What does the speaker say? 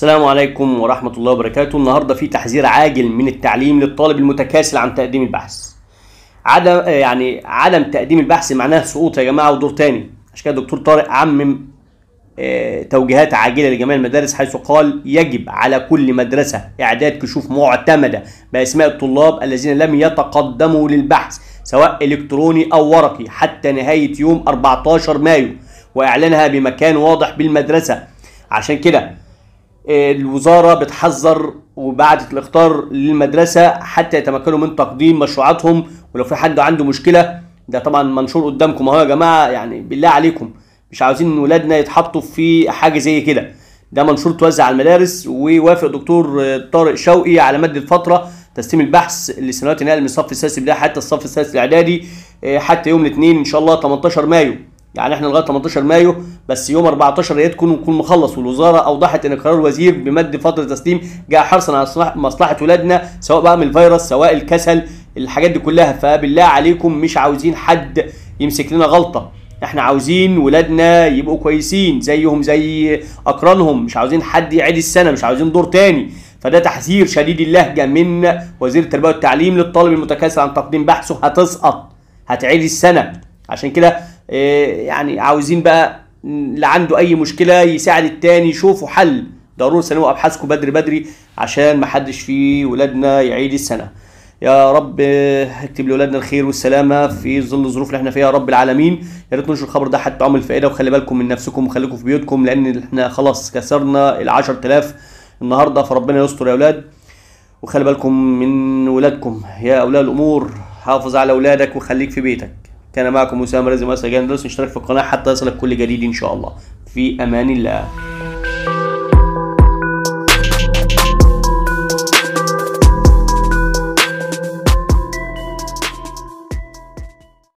السلام عليكم ورحمة الله وبركاته النهاردة في تحذير عاجل من التعليم للطالب المتكاسل عن تقديم البحث عدم آه يعني عدم تقديم البحث معناه سقوط يا جماعة ودور تاني عشان كده الدكتور طارق عمم آه، توجيهات عاجلة لجميع المدارس حيث قال يجب على كل مدرسة إعداد كشوف معتمدة بأسماء الطلاب الذين لم يتقدموا للبحث سواء إلكتروني أو ورقي حتى نهاية يوم 14 مايو وإعلانها بمكان واضح بالمدرسة عشان كده الوزاره بتحذر وبعتت الاخطار للمدرسه حتى يتمكنوا من تقديم مشروعاتهم ولو في حد عنده مشكله ده طبعا منشور قدامكم اهو يا جماعه يعني بالله عليكم مش عاوزين ولادنا يتحطوا في حاجه زي كده ده منشور توزع على المدارس ووافق دكتور طارق شوقي على مد الفتره تسليم البحث لسنوات النقل من الصف السادس ابتدائي حتى الصف السادس الاعدادي حتى يوم الاثنين ان شاء الله 18 مايو يعني احنا لغايه 18 مايو بس يوم 14 يا ريت تكون نكون مخلص والوزاره اوضحت ان قرار الوزير بمد فتره تسليم جاء حرصا على مصلح- مصلحه ولادنا سواء بقى من الفيروس سواء الكسل الحاجات دي كلها فبالله عليكم مش عاوزين حد يمسك لنا غلطه احنا عاوزين ولادنا يبقوا كويسين زيهم زي اقرانهم مش عاوزين حد يعيد السنه مش عاوزين دور تاني فده تحذير شديد اللهجه من وزير التربيه والتعليم للطالب المتكاسل عن تقديم بحثه هتسقط هتعيد السنه عشان كده إيه، يعني عاوزين بقى اللي عنده اي مشكله يساعد التاني يشوفوا حل ضروري سلموا ابحاثكم بدري بدري عشان ما حدش في ولادنا يعيد السنه يا رب آه، اكتب لاولادنا الخير والسلامه في ظل الظروف اللي احنا فيها يا رب العالمين يا ريت ننشر الخبر ده حتى عمل فائده وخلي بالكم من نفسكم وخليكم في بيوتكم لان احنا خلاص كسرنا ال 10000 النهارده فربنا يستر يا اولاد وخلي بالكم من ولادكم يا اولياء الامور حافظ على اولادك وخليك في بيتك كان معكم اسامه رزق مصر جاندوس اشترك في القناه حتى يصلك كل جديد ان شاء الله في امان الله